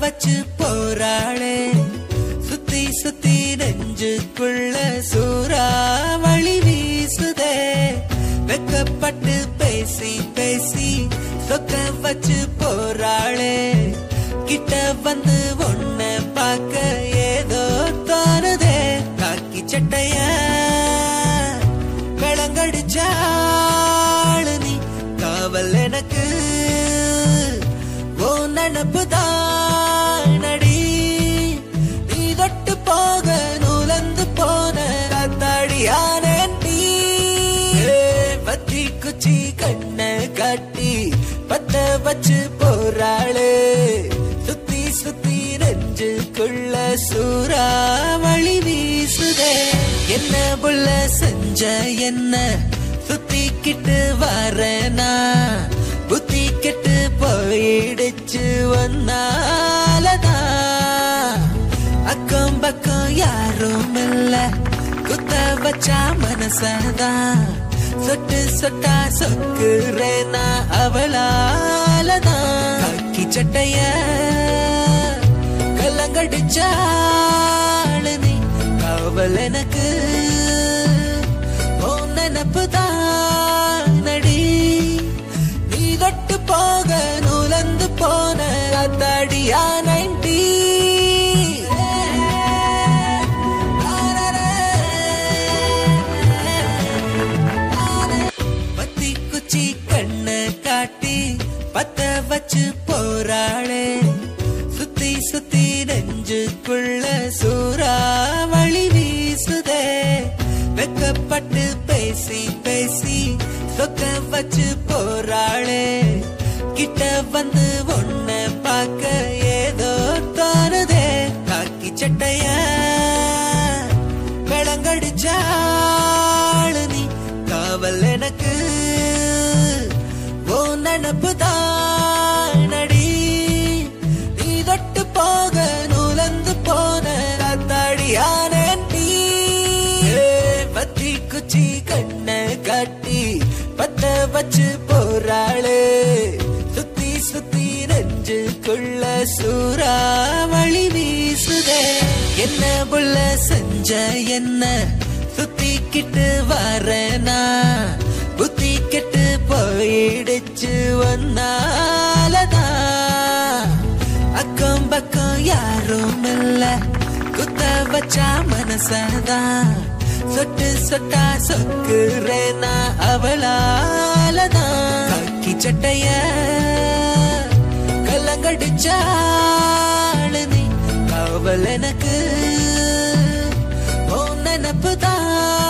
வச்சு போறாளே சுத்தி சுத்தி நெஞ்சுக்குள்ள சூறாவளி வீசுதே வெக்கப்பட்டு பேசி பேசி சொக்க வச்சு போறாளே கிட்ட வந்து ஒன்ன பார்க்க ஏதோ தோணுதே காக்கி சட்டைய விளங்கடிச்சாளு நீ காவல் எனக்கு ஓ நினப்பு தானடி நீ தொட்டு போக நூலந்து போன காத்தாடியானேன் நீ பத்தி குச்சி கண்ண காட்டி பத்த வச்சு போறாளே சுத்தி சுத்தி நெஞ்சுக்குள்ள சூறாவளி வீசுதே என்ன புள்ள செஞ்ச என்ன சுத்திக்கிட்டு வரனா புத்தி கெட்டு போயிடுச்சு ஒன்னாலதான் அக்கம் பக்கம் யாரும் இல்ல குத்த வச்சா மனசதான் சொட்டு சொட்டா சொக்குறேனா அவளாலதான் காக்கி சட்டைய கல்லங்கடிச்சாளு நீ காவல் எனக்கு ஓ நினப்பு நடி நீ தொட்டு போக நூலந்து போன அத்தாடியா நைன்டி பத்தி குச்சி கண்ண காட்டி பத்த வச்சு போறாளே சுத்தி சுத்தி நெஞ்சுக்குள்ள சூறாவளி வீசுதே வெக்கப்பட்டு பேசி பேசி சொக்க வச்சு போறாளே கிட்ட வந்து ஒன்ன பார்க்க ஏதோ தோணுதே காக்கி சட்டைய விளங்கடிச்சாளு நீ காவல் எனக்கு ஓ நினப்பு தானடி நீ தொட்டு போக நூலந்து போன அத்தாடியானேன் நீ பத்தி குச்சி கண்ண காட்டி பத்த வச்சு போறாளே சுத்தி சுத்தி நெஞ்சுக்குள்ள சூறாவளி வீசுதே என்ன புள்ள செஞ்ச என்ன சுத்திக்கிட்டு வரனா புத்தி கெட்டு போயிடுச்சு ஒன்னாலதான் அக்கம் பக்கம் யாரும் இல்ல குத்த வச்சா மனசதான் சொட்டு சொட்டா சொக்குறேனா அவளாலதான் காக்கி சட்டைய கல்லங்கடிச்சாளு நீ காவல் எனக்கு ஓ நினப்பு தான்